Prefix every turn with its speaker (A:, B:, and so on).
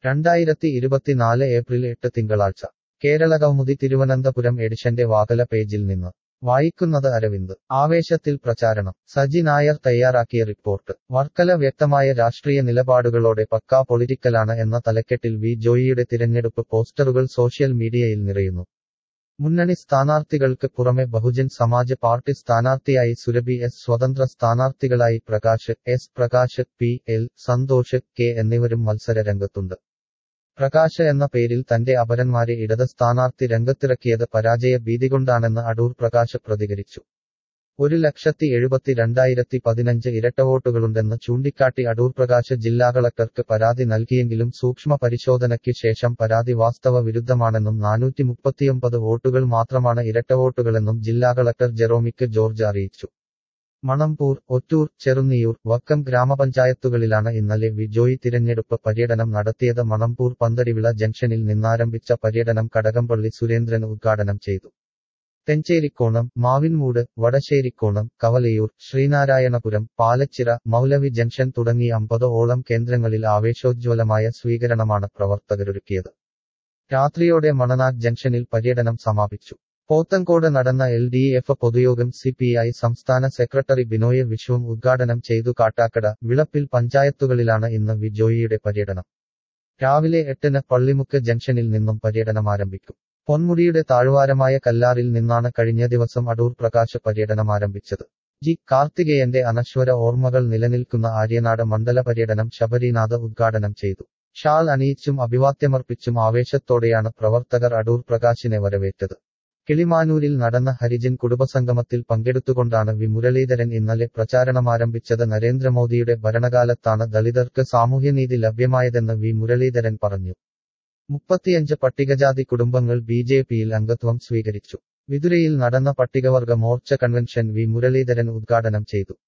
A: രണ്ടായിരത്തി ഇരുപത്തിനാല് ഏപ്രിൽ എട്ട് തിങ്കളാഴ്ച കേരളകൗമുദി തിരുവനന്തപുരം എഡിഷന്റെ വാകല പേജിൽ നിന്ന് വായിക്കുന്നത് അരവിന്ദ് ആവേശത്തിൽ പ്രചാരണം സജി നായർ തയ്യാറാക്കിയ റിപ്പോർട്ട് വർക്കല വ്യക്തമായ രാഷ്ട്രീയ നിലപാടുകളോടെ പക്കാ പൊളിറ്റിക്കലാണ് എന്ന തലക്കെട്ടിൽ വി ജോയിയുടെ തിരഞ്ഞെടുപ്പ് പോസ്റ്ററുകൾ സോഷ്യൽ മീഡിയയിൽ നിറയുന്നു മുന്നണി സ്ഥാനാർത്ഥികൾക്ക് പുറമെ ബഹുജൻ സമാജ് പാർട്ടി സ്ഥാനാർത്ഥിയായി സുരഭി എസ് സ്വതന്ത്ര സ്ഥാനാർത്ഥികളായി Prakash S Prakash P L Santhosh K എന്നിവരും മത്സര രംഗത്തുണ്ട് പ്രകാശ് എന്ന പേരിൽ തന്റെ അപരന്മാരെ ഇടത് സ്ഥാനാർത്ഥി രംഗത്തിറക്കിയത് പരാജയ ഭീതികൊണ്ടാണെന്ന് അടൂർ പ്രകാശ് പ്രതികരിച്ചു ഒരു ലക്ഷത്തി എഴുപത്തി രണ്ടായിരത്തി പതിനഞ്ച് ഇരട്ടവോട്ടുകളുണ്ടെന്ന് ചൂണ്ടിക്കാട്ടി അടൂർ പ്രകാശ് ജില്ലാ കളക്ടർക്ക് പരാതി നൽകിയെങ്കിലും സൂക്ഷ്മ പരിശോധനയ്ക്ക് ശേഷം പരാതി വാസ്തവ വിരുദ്ധമാണെന്നും നാനൂറ്റി മുപ്പത്തിയൊമ്പത് വോട്ടുകൾ മാത്രമാണ് ഇരട്ടവോട്ടുകളെന്നും ജില്ലാ കളക്ടർ ജെറോമിക്ക് ജോർജ് അറിയിച്ചു മണമ്പൂർ ഒറ്റൂർ ചെറുന്നിയൂർ വക്കം ഗ്രാമപഞ്ചായത്തുകളിലാണ് ഇന്നലെ വിജോയ് തിരഞ്ഞെടുപ്പ് പര്യടനം നടത്തിയത് മണമ്പൂർ പന്തടിവിള ജംഗ്ഷനിൽ നിന്നാരംഭിച്ച പര്യടനം കടകംപള്ളി സുരേന്ദ്രൻ ഉദ്ഘാടനം ചെയ്തു തെഞ്ചേരിക്കോണം മാവിൻമൂട് വടശ്ശേരിക്കോണം കവലയൂർ ശ്രീനാരായണപുരം പാലച്ചിറ മൗലവി ജംഗ്ഷൻ തുടങ്ങി അമ്പത് ഓളം കേന്ദ്രങ്ങളിൽ ആവേശോജ്വലമായ സ്വീകരണമാണ് പ്രവർത്തകരൊരുക്കിയത് രാത്രിയോടെ മണനാഗ് ജംഗ്ഷനിൽ പര്യടനം സമാപിച്ചു പോത്തങ്കോട് നടന്ന എൽ ഡി എഫ് പൊതുയോഗം സി പി ഐ സംസ്ഥാന സെക്രട്ടറി ബിനോയ് വിശ്വം ഉദ്ഘാടനം ചെയ്തു കാട്ടാക്കട വിളപ്പിൽ പഞ്ചായത്തുകളിലാണ് ഇന്ന് വിജോയിയുടെ പര്യടനം രാവിലെ എട്ടിന് പള്ളിമുക്ക് ജംഗ്ഷനിൽ നിന്നും പര്യടനം ആരംഭിക്കും പൊന്മുടിയുടെ താഴ്വാരമായ കല്ലാറിൽ നിന്നാണ് കഴിഞ്ഞ ദിവസം അടൂർ പ്രകാശ് പര്യടനം ആരംഭിച്ചത് ജി കാർത്തികേയന്റെ അനശ്വര ഓർമ്മകൾ നിലനിൽക്കുന്ന ആര്യനാട് മണ്ഡല പര്യടനം ശബരിനാഥ് ഉദ്ഘാടനം ചെയ്തു ഷാൾ അണിയിച്ചും അഭിവാദ്യമർപ്പിച്ചും ആവേശത്തോടെയാണ് പ്രവർത്തകർ അടൂർ പ്രകാശിനെ വരവേറ്റത് കിളിമാനൂരിൽ നടന്ന ഹരിജൻ കുടുംബസംഗമത്തിൽ പങ്കെടുത്തുകൊണ്ടാണ് വി മുരളീധരൻ ഇന്നലെ പ്രചാരണമാരംഭിച്ചത് നരേന്ദ്രമോദിയുടെ ഭരണകാലത്താണ് ദളിതർക്ക് സാമൂഹ്യനീതി ലഭ്യമായതെന്ന് വി മുരളീധരൻ പറഞ്ഞു മുപ്പത്തിയഞ്ച് പട്ടികജാതി കുടുംബങ്ങൾ ബി ജെ പിയിൽ അംഗത്വം സ്വീകരിച്ചു വിതുരയിൽ നടന്ന പട്ടികവർഗ മോർച്ച കൺവെൻഷൻ വി മുരളീധരൻ ഉദ്ഘാടനം ചെയ്തു